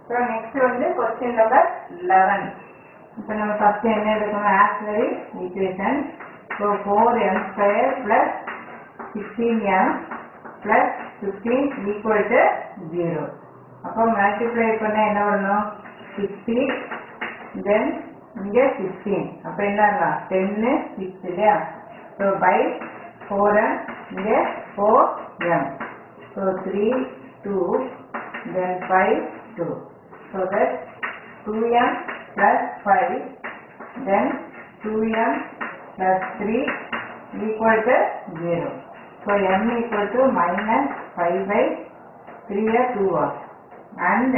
So next வந்து question number eleven இப்போ நம்ம ஃபர்ஸ்ட் என்ன எடுக்கணும் actually equation so four M square plus sixteen M plus fifteen equal to zero அப்போ multiply பண்ண என்ன பண்ணணும் சிக்ஸ்டி தென் இங்கே சிக்ஸ்டீன் அப்போ என்ன ஆகலாம் டென்னு சிக்ஸ் இல்லையா ஸோ பை ஃபோர் எம் இங்கே four M so three two then five two so that two M plus 5 then 2m plus 3 equal to 0. So m equal to minus 5 by 3 or 2 was and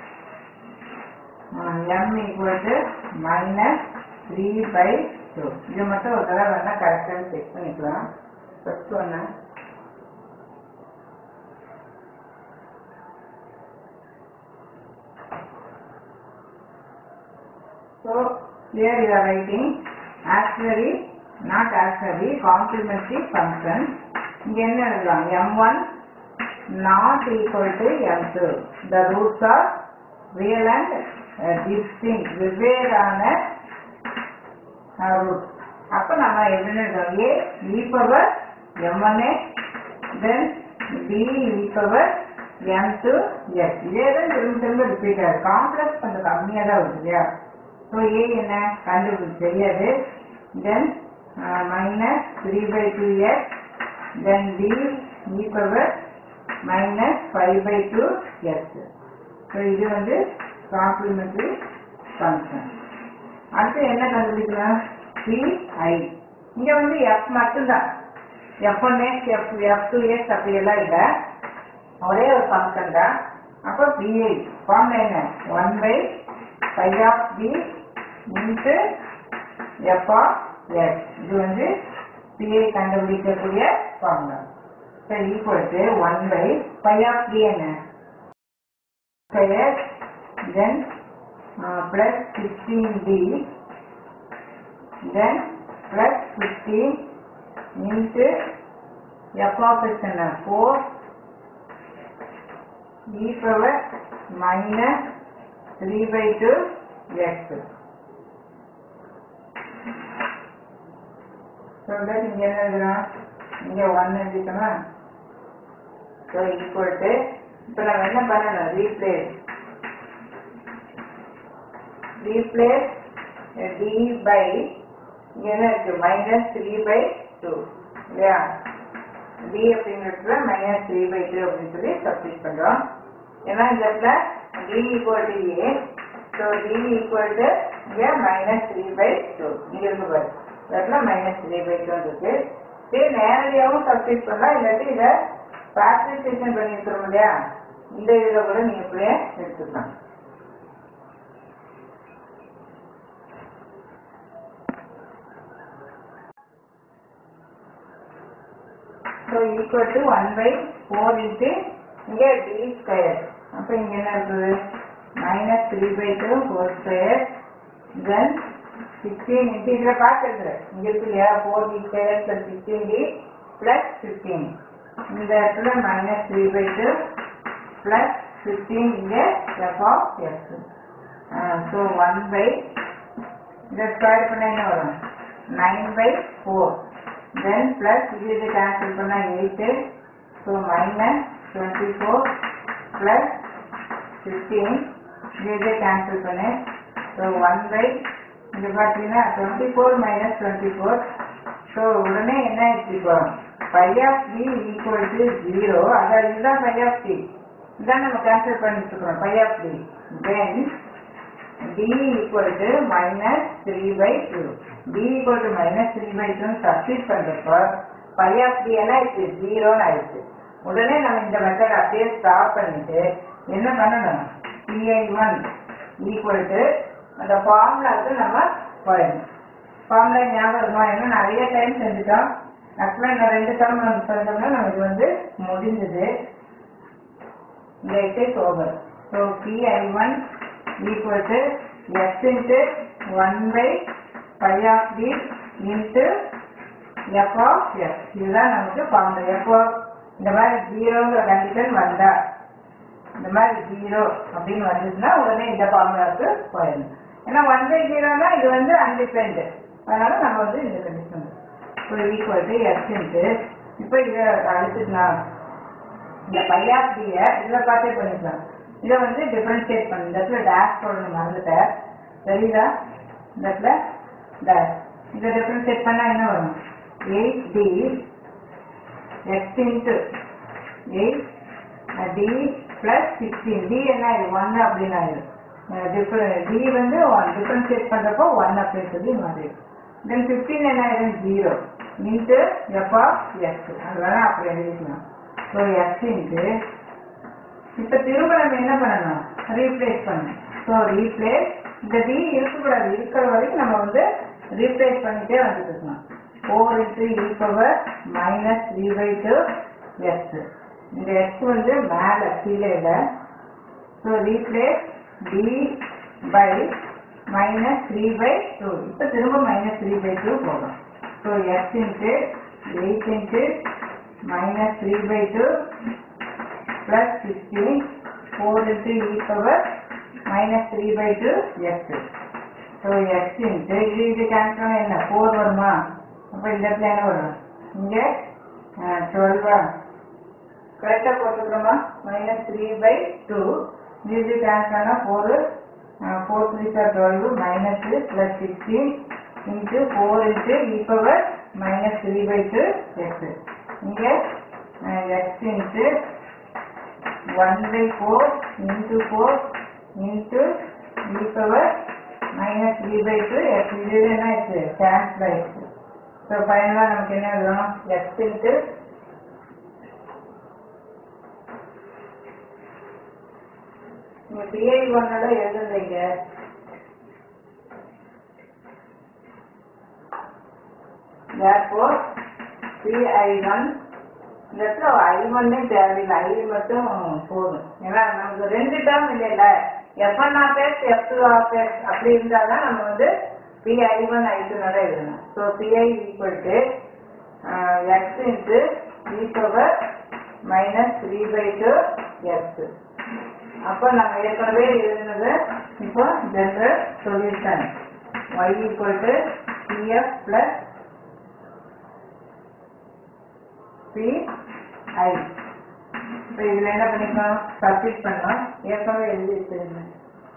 uh, m equal to minus 3 by 2. இது மட்டும் ஒரு தடவை வேணா கரெக்டாக check பண்ணிக்கலாம் first ஒன்று So here you are writing actually not actually complementary function. இங்க என்ன எழுதலாம் m1 not equal to m2. The roots are real and uh, distinct. வெவ்வேறான uh, roots. அப்ப நம்ம என்ன எழுதலாம் a e power m1a then b e power m2 s. இதே தான் திரும்ப திரும்ப ரிப்பீட் ஆகுது காம்ப்ளெக்ஸ் கொஞ்சம் கம்மியாக தான் வருது இல்லையா ஸோ ஏ என்ன கண்டுபிடிச்சு தெரியாது then minus three by two X then D E power minus five by two X so இது வந்து காம்ப்ளிமெண்ட்ரி ஃபங்க்ஷன் அடுத்து என்ன கண்டுபிடிக்கலாம் சி ஐ இங்கே வந்து எஃப் மட்டும்தான் F one X F F two X அப்படியெல்லாம் இல்லை ஒரே ஒரு ஃபங்க்ஷன் தான் அப்போ பிஐ ஃபார்ம் என்ன one by phi of b into f of x இது வந்து p ஐ கண்டுபிடிக்கக்கூடிய formula so equal to 1 by phi of b என்ன square then uh, plus 16b then plus 15 into f of x என்ன 4 e power minus 3 by 2 x. So that இங்க என்ன எழுதுறோம் இங்க 1 எழுதிக்கணும் so equal to இப்போ நம்ம என்ன பண்ணணும் replace replace d by இங்க என்ன இருக்கு minus 3 by 2 இல்லையா d அப்படிங்கிறதுல minus 3 by 2 அப்படின்னு சொல்லி சப்ஸ்டிட் பண்றோம் ஏன்னா இந்த இடத்துல d equal to a so d equal to a minus 3 by 2 இங்க இருக்கு பாரு இடத்துல minus 3 by 2 இருக்கு சரி நேரடியாகவும் சப்ஸ்டிட் பண்ணலாம் இல்லாட்டி இதை ஃபேக்டரைசேஷன் பண்ணிருக்கிறோம் இல்லையா இந்த இதில் கூட நீங்க இப்படியே எடுத்துக்கலாம் so equal to one by four into இங்கே டி ஸ்கொயர் அப்போ இங்கே என்ன இருக்குது minus three by two four square then sixteen into இதில் பார்த்துருக்குற இங்கே இருக்கு இல்லையா four D square plus sixteen D plus fifteen இந்த இடத்துல minus three by two plus fifteen இங்கே F of X so one by இதை ஸ்கொயர் பண்ண என்ன வரும் nine by four then plus இது இது கேன்சல் பண்ணால் eight so minus twenty four plus fifteen இது இது கேன்சல் பண்ணு ஸோ ஒன் பை இங்கே பார்த்தீங்கன்னா twenty four minus twenty four so உடனே என்ன ஆயிடுச்சு phi of D equal to zero அதாவது இதுதான் பை ஆஃப் டி இதான் நம்ம கேன்சல் பண்ணிட்டு இருக்கிறோம் phi of D then d equal to minus 3 by 2. d equal to minus 3 by 2 substitute பண்றப்போ phi of d என்ன ஆயிடுச்சு ஜீரோன்னு ஆயிடுச்சு உடனே நம்ம இந்த மெத்தட் அப்படியே ஸ்டாப் பண்ணிட்டு என்ன பண்ணணும் pi ஒன் ஈக்குவல் டு அந்த ஃபார்முலாவுக்கு நம்ம போயிடணும் ஃபார்முலா ஞாபகம் இருக்குமா ஏன்னா நிறைய டைம் செஞ்சுட்டோம் ஆக்சுவலாக இன்னும் ரெண்டு டைம் நம்ம செஞ்சோம்னா நமக்கு வந்து முடிஞ்சது இந்த it over so pi one equal to x into 1 by pi of d into f of x இதுதான் நமக்கு ஃபார்முலா f of இந்த மாதிரி ஜீரோங்கிற கண்டிஷன் வந்தா இந்த மாதிரி ஜீரோ அப்படின்னு வந்துச்சுன்னா உடனே இந்த ஃபார்முலாவுக்கு போயிடணும் ஏன்னா ஒன் பை ஜீரோனா இது வந்து அன்டிபெண்ட் அதனால நம்ம வந்து இந்த கண்டிஷன் இப்போ ஈக்குவல் டு எக்ஸ் இன்ட்டு இப்போ இதை அழிச்சிக்கலாம் இந்த பையாசிய இதில் பார்த்தே பண்ணிக்கலாம் இதை வந்து டிஃபரன்ஷியேட் பண்ணு இந்த இடத்துல டேஷ் போடணும் மறந்துட்டேன் தெரியுதா இந்த இடத்துல டேஷ் இதை டிஃபரன்ஷியேட் பண்ணால் என்ன வரும் eight D X into eight D plus sixteen D என்ன ஆயிடும் ஒன் அப்படின்னு ஆயிடும் டி வந்து ஒன் டிஃபரன்ஷியேட் பண்ணுறப்போ ஒன் அப்படின்னு சொல்லி மாறிடும் தென் ஃபிஃப்டீன் என்ன ஆயிடும் zero into F of X அதனால அப்படி எழுதிக்கலாம் ஸோ எக்ஸ் இன்ட்டு இப்போ திரும்ப நம்ம என்ன பண்ணணும் ரீப்ளேஸ் பண்ணணும் ஸோ ரீப்ளேஸ் இந்த டி இருக்கக்கூடாது இருக்கிற வரைக்கும் நம்ம வந்து ரீப்ளேஸ் பண்ணிட்டே வந்துட்டு இருக்கணும் four into E power minus three by two X இந்த எக்ஸ் வந்து மேலே கீழே இல்லை so replace D by minus three by two இப்போ திரும்ப மைனஸ் த்ரீ பை டூ போகும் so X into eight into minus three by two plus 16 4 into e power minus 3 by 2 x so x into இது இது cancel என்ன 4 வருமா அப்ப இந்த இடத்துல என்ன வரும் இங்க டுவெல்வா கரெக்டா போட்டுக்கிறோமா மைனஸ் த்ரீ பை டூ இது இது கேன்சல்னா four four three sir twelve minus plus sixteen into four into E power minus three by two X இங்கே X into 1 by 4 into 4 into e power minus 3 by 2 x இது என்ன ஆச்சு cancel ஆயிடுச்சு so ஃபைனலாக நமக்கு என்ன எழுதணும் x into நீங்கள் பிஐ ஒன்னோட எழுதுறீங்க therefore PI1 இந்த இடத்துல ஐ ஒன்னே தேவையில்லை ஐ மட்டும் போதும் ஏன்னா நமக்கு ரெண்டு டேர்ம் இல்லைல்ல F one of X F two of X அப்படி இருந்தால் தான் நம்ம வந்து பி ஐ ஒன் ஐ டூனோட எழுதணும் so PI equal to X into E power minus three by two X அப்போ நம்ம ஏற்கனவே எழுதுனது இப்போ general solution Y equal to CF plus P I இப்போ இதில் என்ன பண்ணிக்கணும் சப்ஸ்டிட் பண்ணோம் ஏற்கனவே எழுதி வச்சிருந்தேன்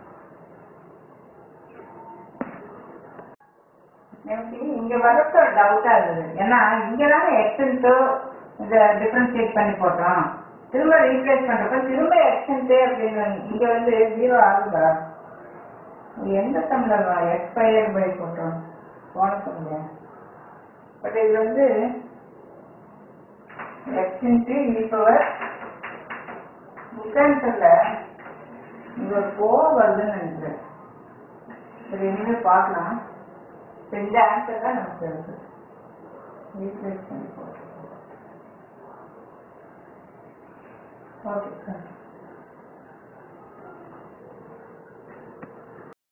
எனக்கு இங்க வரப்ப ஒரு டவுட்டா இருந்தது ஏன்னா இங்க தானே எக்ஸன்ட்டு இதை டிஃபரன்ஷியேட் பண்ணி போட்டோம் திரும்ப ரீப்ளேஸ் பண்றப்ப திரும்ப எக்ஸன்ட்டு அப்படின்னு இங்க வந்து ஜீரோ ஆகுதா இது எந்த தமிழ்ல எக்ஸ்பயர் பை போட்டோம் போன தமிழ் பட் இது வந்து எக்ஸ் இன்ட்டு இ பவர் முக்கான்ல இங்க ஒரு கோவம் வருதுன்னு நினைக்கிறேன் சரி இனிமேல் பார்க்கலாம் இப்ப இந்த ஆன்சர் தான் நமக்கு இருக்கு ரீப்ளேஸ் பண்ணி போட்டுருக்கோம் ஓகே